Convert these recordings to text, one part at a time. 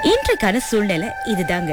இன்றைக்கான சூழ்நிலை இதுதாங்க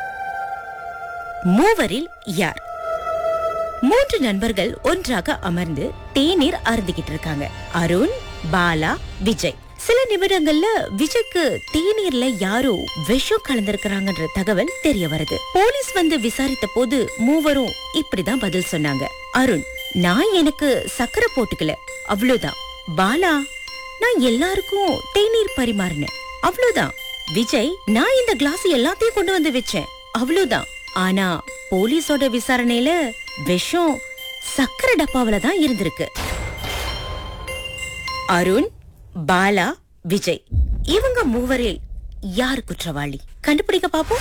மூவரில் யார் மூன்று நண்பர்கள் ஒன்றாக அமர்ந்து தேநீர் அருந்திக்கிட்டு இருக்காங்க அருண் பாலா விஜய் சில நிமிடங்கள்ல விஜய்க்கு தேநீர்ல யாரோ விஷம் கலந்திருக்கிறாங்கன்ற தகவல் தெரிய வருது போலீஸ் வந்து விசாரித்த போது மூவரும் இப்படிதான் பதில் சொன்னாங்க அருண் நான் எனக்கு சக்கரை போட்டுக்கல அவ்வளவுதான் பாலா நான் எல்லாருக்கும் தேநீர் பரிமாறினேன் அவ்வளவுதான் விஜய் நான் இந்த கிளாஸ் எல்லாத்தையும் கொண்டு வந்து வச்சேன் அவ்வளவுதான் ஆனா போலீஸோட விசாரணையில விஷம் சக்கரை டப்பாவில தான் இருந்திருக்கு அருண் பாலா விஜய் இவங்க மூவரில் யார் குற்றவாளி கண்டுபிடிக்க பாப்போம்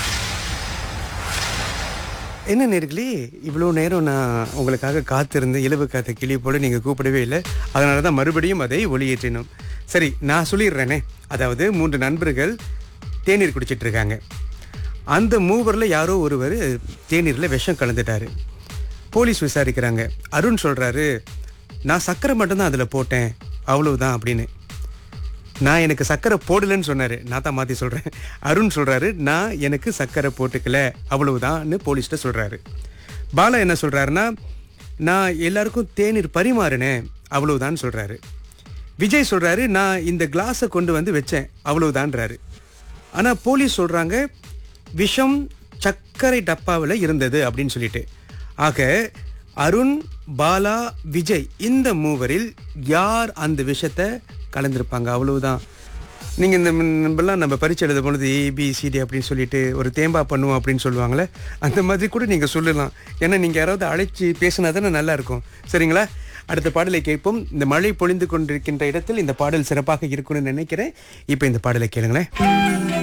என்ன நேர்களே இவ்வளோ நேரம் நான் உங்களுக்காக காத்திருந்து இலவு காத்த கிளி போல நீங்கள் கூப்பிடவே இல்லை அதனால தான் மறுபடியும் அதை ஒளியேற்றினோம் சரி நான் சொல்லிடுறேனே அதாவது மூன்று நண்பர்கள் தேநீர் குடிச்சிட்டு இருக்காங்க அந்த மூவரில் யாரோ ஒருவர் தேநீரில் விஷம் கலந்துட்டாரு போலீஸ் விசாரிக்கிறாங்க அருண் சொல்கிறாரு நான் சக்கரை மட்டும்தான் அதில் போட்டேன் அவ்வளவுதான் அப்படின்னு நான் எனக்கு சக்கரை போடலன்னு சொன்னாரு நான் தான் மாத்தி சொல்றேன் அருண் சொல்றாரு நான் எனக்கு சக்கரை போட்டுக்கல அவ்வளவுதான்னு போலீஸ்ட்ட சொல்றாரு பாலா என்ன சொல்றாருன்னா நான் எல்லாருக்கும் தேநீர் பரிமாறினேன் அவ்வளவுதான் சொல்றாரு விஜய் சொல்றாரு நான் இந்த கிளாஸை கொண்டு வந்து வச்சேன் அவ்வளவுதான்றாரு ஆனா போலீஸ் சொல்றாங்க விஷம் சர்க்கரை டப்பாவில் இருந்தது அப்படின்னு சொல்லிட்டு ஆக அருண் பாலா விஜய் இந்த மூவரில் யார் அந்த விஷத்தை கலந்திருப்பாங்க அவ்வளவுதான் நீங்கள் இந்த முன்பெல்லாம் நம்ம பரீட்சை எழுத பொழுது ஏபிசிடி அப்படின்னு சொல்லிட்டு ஒரு தேம்பா பண்ணுவோம் அப்படின்னு சொல்லுவாங்களே அந்த மாதிரி கூட நீங்கள் சொல்லலாம் ஏன்னா நீங்கள் யாராவது அழைச்சி பேசினா தானே நல்லா இருக்கும் சரிங்களா அடுத்த பாடலை கேட்போம் இந்த மழை பொழிந்து கொண்டிருக்கின்ற இடத்தில் இந்த பாடல் சிறப்பாக இருக்கும்னு நினைக்கிறேன் இப்போ இந்த பாடலை கேளுங்களேன்